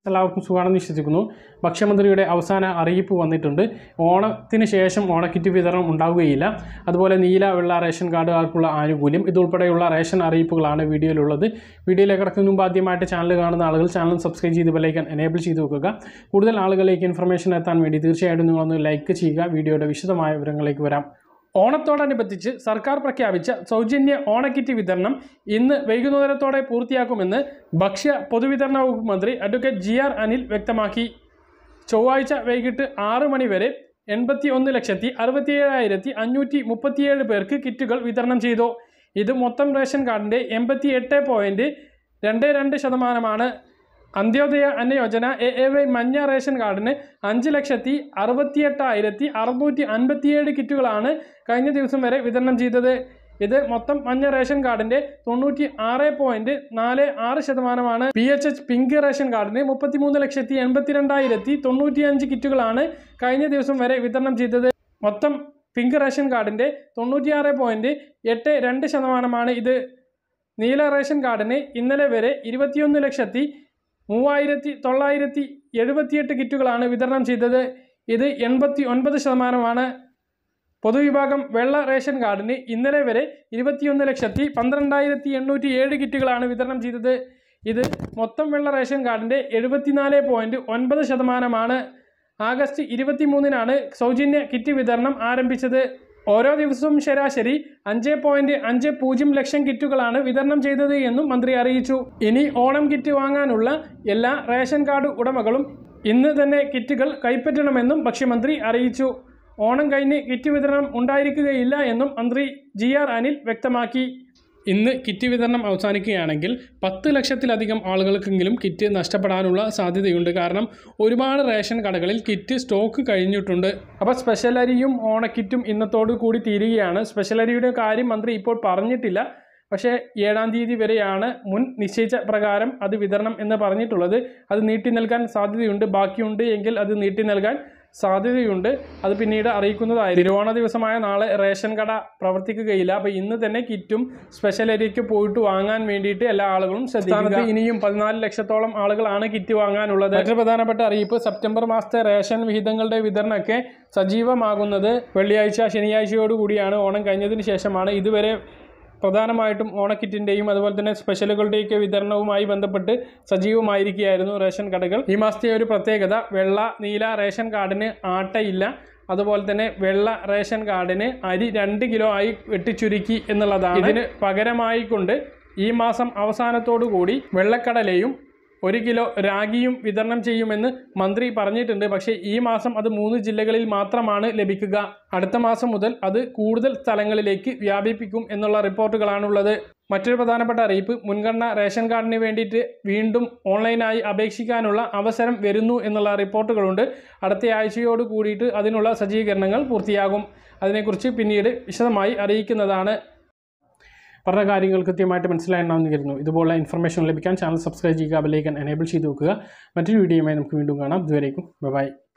എല്ലാവർക്കും സുഖമാണെന്ന് വിശ്വസിക്കുന്നു ഭക്ഷ്യമന്ത്രിയുടെ അവസാന അറിയിപ്പ് വന്നിട്ടുണ്ട് ഓണത്തിന് ശേഷം ഓണക്കിറ്റ് വിതരണം ഉണ്ടാവുകയില്ല അതുപോലെ നീല വെള്ള റേഷൻ കാർഡുകാർക്കുള്ള ആനുകൂല്യം ഇതുൾപ്പെടെയുള്ള റേഷൻ അറിയിപ്പുകളാണ് വീഡിയോയിലുള്ളത് വീഡിയോയിലേക്ക് കിടക്കുന്നതിന് മുമ്പ് ആദ്യമായിട്ട് ചാനൽ കാണുന്ന ആളുകൾ ചാനൽ സബ്സ്ക്രൈബ് ചെയ്ത് ബെല്ലൈക്കൻ എനേബിൾ ചെയ്ത് വെക്കുക കൂടുതൽ ആളുകളിലേക്ക് ഇൻഫർമേഷൻ എത്താൻ വേണ്ടി തീർച്ചയായിട്ടും നിങ്ങളൊന്ന് ലൈക്ക് ചെയ്യുക വീഡിയോയുടെ വിശദമായ വിവരങ്ങളിലേക്ക് വരാം ഓണത്തോടനുബന്ധിച്ച് സർക്കാർ പ്രഖ്യാപിച്ച സൗജന്യ ഓണക്കിറ്റ് വിതരണം ഇന്ന് വൈകുന്നേരത്തോടെ പൂർത്തിയാക്കുമെന്ന് ഭക്ഷ്യ പൊതുവിതരണ വകുപ്പ് മന്ത്രി അഡ്വക്കേറ്റ് ജി ആർ അനിൽ വ്യക്തമാക്കി ചൊവ്വാഴ്ച വൈകിട്ട് ആറ് മണി വരെ എൺപത്തി ഒന്ന് ലക്ഷത്തി അറുപത്തിയേഴായിരത്തി അഞ്ഞൂറ്റി മുപ്പത്തിയേഴ് പേർക്ക് കിറ്റുകൾ വിതരണം ചെയ്തു ഇത് മൊത്തം റേഷൻ കാർഡിൻ്റെ എൺപത്തി എട്ട് പോയിൻറ്റ് രണ്ട് രണ്ട് ശതമാനമാണ് Antyodaya Anna Yojana A A Y മഞ്ഞ റേഷൻ കാർഡിന് അഞ്ച് ലക്ഷത്തി അറുപത്തിയെട്ടായിരത്തി അറുന്നൂറ്റി അൻപത്തിയേഴ് കിറ്റുകളാണ് കഴിഞ്ഞ ദിവസം വരെ വിതരണം ചെയ്തത് ഇത് മൊത്തം മഞ്ഞ റേഷൻ കാർഡിന്റെ തൊണ്ണൂറ്റി ആറ് പോയിന്റ് നാല് ആറ് ശതമാനമാണ് P H H pink ration കാർഡിന് മുപ്പത്തിമൂന്ന് ലക്ഷത്തി എൺപത്തിരണ്ടായിരത്തി തൊണ്ണൂറ്റി അഞ്ച് കിറ്റുകളാണ് കഴിഞ്ഞ ദിവസം വരെ വിതരണം ചെയ്തത് മൊത്തം പിങ്ക് റേഷൻ കാർഡിന്റെ തൊണ്ണൂറ്റിയാറ് പോയിന്റ് എട്ട് രണ്ട് ശതമാനമാണ് ഇത് നീല റേഷൻ കാർഡിന് ഇന്നലെ വരെ ഇരുപത്തിയൊന്ന് ലക്ഷത്തി മൂവായിരത്തി തൊള്ളായിരത്തി എഴുപത്തിയെട്ട് കിറ്റുകളാണ് വിതരണം ചെയ്തത് ഇത് എൺപത്തി ഒൻപത് ശതമാനമാണ് പൊതുവിഭാഗം വെള്ള റേഷൻ കാർഡിന് ഇന്നലെ വരെ ഇരുപത്തിയൊന്ന് ലക്ഷത്തി പന്ത്രണ്ടായിരത്തി എണ്ണൂറ്റി ഏഴ് കിറ്റുകളാണ് വിതരണം ചെയ്തത് ഇത് മൊത്തം വെള്ള റേഷൻ കാർഡിൻ്റെ എഴുപത്തിനാല് പോയിൻറ്റ് ഒൻപത് ശതമാനമാണ് ആഗസ്റ്റ് ഇരുപത്തി മൂന്നിനാണ് സൗജന്യ കിറ്റ് വിതരണം ആരംഭിച്ചത് ഓരോ ദിവസവും ശരാശരി അഞ്ച് പോയിന്റ് അഞ്ച് പൂജ്യം ലക്ഷം കിറ്റുകളാണ് വിതരണം ചെയ്തത് എന്നും മന്ത്രി അറിയിച്ചു ഇനി ഓണം കിറ്റ് വാങ്ങാനുള്ള എല്ലാ റേഷൻ കാർഡ് ഉടമകളും ഇന്ന് തന്നെ കിറ്റുകൾ കൈപ്പറ്റണമെന്നും ഭക്ഷ്യമന്ത്രി അറിയിച്ചു ഓണം കഴിഞ്ഞ് കിറ്റ് വിതരണം ഉണ്ടായിരിക്കുകയില്ല എന്നും മന്ത്രി ജി ആർ അനിൽ വ്യക്തമാക്കി ഇന്ന് കിറ്റ് വിതരണം അവസാനിക്കുകയാണെങ്കിൽ പത്ത് ലക്ഷത്തിലധികം ആളുകൾക്കെങ്കിലും കിറ്റ് നഷ്ടപ്പെടാനുള്ള സാധ്യതയുണ്ട് കാരണം ഒരുപാട് റേഷൻ കടകളിൽ കിറ്റ് സ്റ്റോക്ക് കഴിഞ്ഞിട്ടുണ്ട് അപ്പോൾ സ്പെഷ്യൽ അരിയും ഓണക്കിറ്റും ഇന്നത്തോടു കൂടി തീരുകയാണ് സ്പെഷ്യൽ അരിയുടെ കാര്യം മന്ത്രി ഇപ്പോൾ പറഞ്ഞിട്ടില്ല പക്ഷേ ഏഴാം തീയതി വരെയാണ് മുൻ നിശ്ചയിച്ച പ്രകാരം അത് വിതരണം എന്ന് പറഞ്ഞിട്ടുള്ളത് അത് നീട്ടി നൽകാൻ സാധ്യതയുണ്ട് ബാക്കിയുണ്ട് എങ്കിൽ അത് നീട്ടി നൽകാൻ സാധ്യതയുണ്ട് അത് പിന്നീട് അറിയിക്കുന്നതായി തിരുവോണ ദിവസമായ നാളെ റേഷൻ കട പ്രവർത്തിക്കുകയില്ല അപ്പോൾ ഇന്ന് തന്നെ കിറ്റും സ്പെഷ്യൽ അരിക്ക് പോയിട്ട് വാങ്ങാൻ വേണ്ടിയിട്ട് എല്ലാ ആളുകളും ശ്രദ്ധിക്കുക ഇനിയും പതിനാല് ലക്ഷത്തോളം ആളുകളാണ് കിറ്റ് വാങ്ങാനുള്ളത് മറ്റൊരു പ്രധാനപ്പെട്ട അറിയിപ്പ് സെപ്റ്റംബർ മാസത്തെ റേഷൻ വിഹിതങ്ങളുടെ വിതരണമൊക്കെ സജീവമാകുന്നത് വെള്ളിയാഴ്ച ശനിയാഴ്ചയോട് കൂടിയാണ് ഓണം കഴിഞ്ഞതിന് ശേഷമാണ് ഇതുവരെ പ്രധാനമായിട്ടും ഓണക്കിറ്റിൻ്റെയും അതുപോലെ തന്നെ സ്പെഷ്യലുകളുടെയൊക്കെ വിതരണവുമായി ബന്ധപ്പെട്ട് സജീവമായിരിക്കുകയായിരുന്നു റേഷൻ കടകൾ ഈ മാസത്തെ ഒരു പ്രത്യേകത വെള്ള നീല റേഷൻ കാർഡിന് ആട്ടയില്ല അതുപോലെ തന്നെ വെള്ള റേഷൻ കാർഡിന് അരി രണ്ട് കിലോ ആയി വെട്ടിച്ചുരുക്കി എന്നുള്ളതാണ് ഇതിന് പകരമായി കൊണ്ട് ഈ മാസം അവസാനത്തോടു കൂടി വെള്ളക്കടലയും ഒരു കിലോ രാഗിയും വിതരണം ചെയ്യുമെന്ന് മന്ത്രി പറഞ്ഞിട്ടുണ്ട് പക്ഷേ ഈ മാസം അത് മൂന്ന് ജില്ലകളിൽ മാത്രമാണ് ലഭിക്കുക അടുത്ത മാസം മുതൽ അത് കൂടുതൽ സ്ഥലങ്ങളിലേക്ക് വ്യാപിപ്പിക്കും എന്നുള്ള റിപ്പോർട്ടുകളാണുള്ളത് മറ്റൊരു പ്രധാനപ്പെട്ട അറിയിപ്പ് മുൻഗണന റേഷൻ കാർഡിന് വേണ്ടിയിട്ട് വീണ്ടും ഓൺലൈനായി അപേക്ഷിക്കാനുള്ള അവസരം വരുന്നു എന്നുള്ള റിപ്പോർട്ടുകളുണ്ട് അടുത്ത ആഴ്ചയോട് കൂടിയിട്ട് അതിനുള്ള സജ്ജീകരണങ്ങൾ പൂർത്തിയാകും അതിനെക്കുറിച്ച് പിന്നീട് വിശദമായി അറിയിക്കുന്നതാണ് പറഞ്ഞ കാര്യങ്ങൾ കൃത്യമായിട്ട് മനസ്സിലായിട്ടുണ്ടാവുന്ന കരുതുന്നു ഇതുപോലുള്ള ഇൻഫർമേഷൻ ലഭിക്കാൻ ചാനൽ സബ്സ്ക്രൈബ് ചെയ്യുക ബെല്ലൈക്കൻ എനേബിൾ ചെയ്ത് വെക്കുക മറ്റൊരു വീഡിയോയുമായി നമുക്ക് വീണ്ടും കാണാം ഇതുവരേക്കും ബൈ